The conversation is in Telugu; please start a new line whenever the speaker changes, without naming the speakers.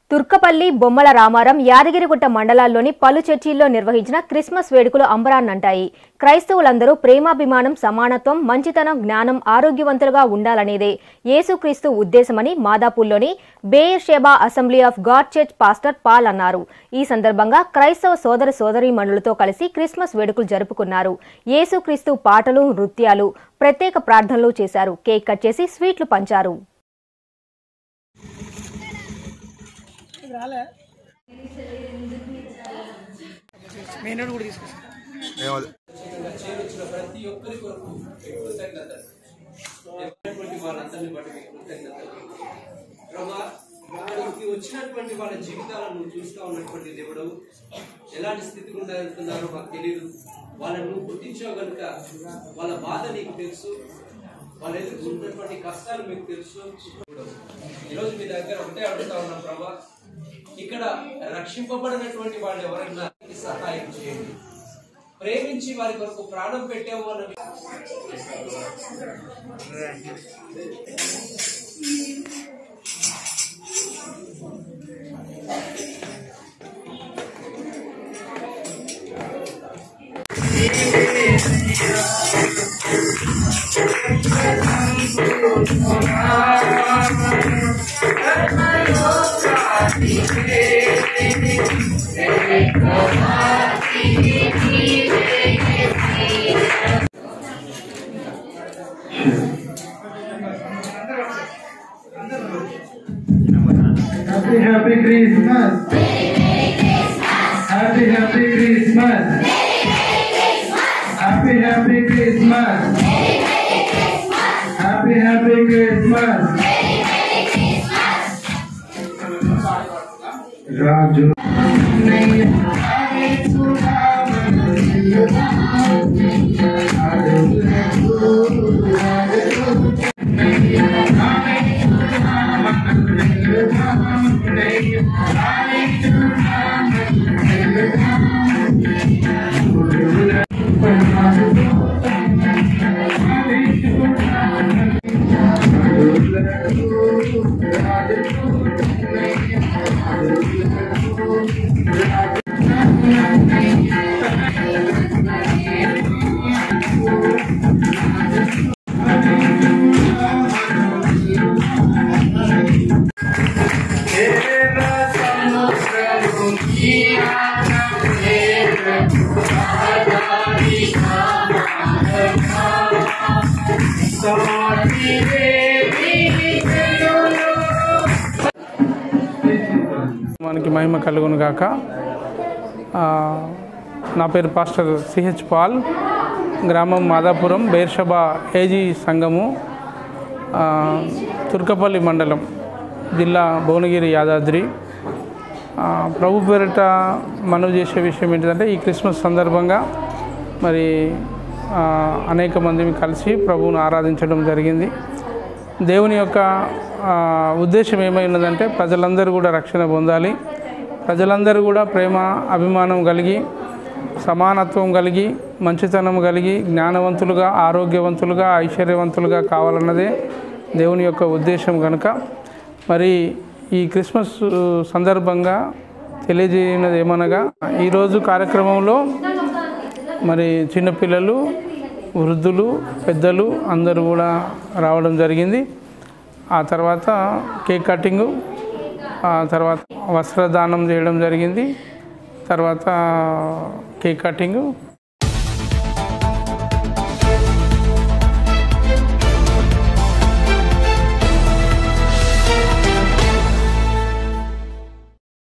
తుర్కపల్లి బొమ్మల రామారం యాదగిరిగుట్ట మండలాల్లోని పలు చర్చిల్లో నిర్వహించిన క్రిస్మస్ వేడుకలు అంబరాన్నంటాయి క్రైస్తవులందరూ ప్రేమాభిమానం సమానత్వం మంచితనం జ్ఞానం ఆరోగ్యవంతులుగా ఉండాలనేదే యేసుక్రీస్తు ఉద్దేశమని మాదాపూర్లోని Beer Sheba assembly of God church pastor Paul అన్నారు ఈ సందర్భంగా క్రైస్తవ సోదర సోదరీమణులతో కలిసి క్రిస్మస్ వేడుకలు జరుపుకున్నారు యేసుక్రీస్తు పాటలు నృత్యాలు ప్రత్యేక ప్రార్థనలు చేశారు కేక్ కట్ చేసి స్వీట్లు పంచారు
మెయిన్ కూడా తీసుకొస్తాను
చేరుచిన ప్రతి ఒక్కరి కొరకు కృతజ్ఞత ఎప్పటిటువంటి వాళ్ళందరినీ బట్టి మీకు కృతజ్ఞతలు ప్రభా వారికి వచ్చినటువంటి వాళ్ళ జీవితాలను నువ్వు చూస్తా ఉన్నటువంటి దేవుడు ఎలాంటి స్థితి గుండా వెళ్తున్నారో మాకు తెలియదు వాళ్ళని నువ్వు గుర్తించావు కనుక వాళ్ళ బాధ నీకు తెలుసు వాళ్ళ ఎదుర్కొన్నటువంటి కష్టాలు మీకు తెలుసు ఈరోజు మీ దగ్గర ఒకటే అడుగుతా ఉన్నాం ప్రభా ఇక్కడ రక్షింపబడినటువంటి వాళ్ళు ఎవరైనా సహాయం చేయండి ప్రేమించి వారి కొరకు ప్రాణం పెట్టావు అన్నది
Happy Happy Christmas. Happy Happy Christmas. Happy Happy Christmas. Happy Happy Christmas. రాజు
మనకి మహిమ కలుగును గాక ఆ, నా పేరు పాస్టర్ సిహెచ్ పాల్ గ్రామం మాదాపురం బేర్షబా ఏజీ సంఘము ఆ, తుర్కపల్లి మండలం జిల్లా భువనగిరి యాదాద్రి ఆ, ప్రభు పేరిట మనవి చేసే విషయం ఏంటంటే ఈ క్రిస్మస్ సందర్భంగా మరి ఆ, అనేక మందిని కలిసి ప్రభువును ఆరాధించడం జరిగింది దేవుని యొక్క ఆ, ఉద్దేశం ఏమై ఉన్నదంటే ప్రజలందరూ కూడా రక్షణ పొందాలి ప్రజలందరూ కూడా ప్రేమ అభిమానం కలిగి సమానత్వం కలిగి మంచితనం కలిగి జ్ఞానవంతులుగా ఆరోగ్యవంతులుగా ఐశ్వర్యవంతులుగా కావాలన్నదే దేవుని యొక్క ఉద్దేశం కనుక మరి ఈ క్రిస్మస్ సందర్భంగా తెలియజేయనది ఏమనగా ఈరోజు కార్యక్రమంలో మరి చిన్నపిల్లలు వృద్ధులు పెద్దలు అందరూ కూడా రావడం జరిగింది ఆ తర్వాత కేక్ కటింగు ఆ తర్వాత వస్త్రదానం చేయడం జరిగింది తర్వాత కేక్ కటింగు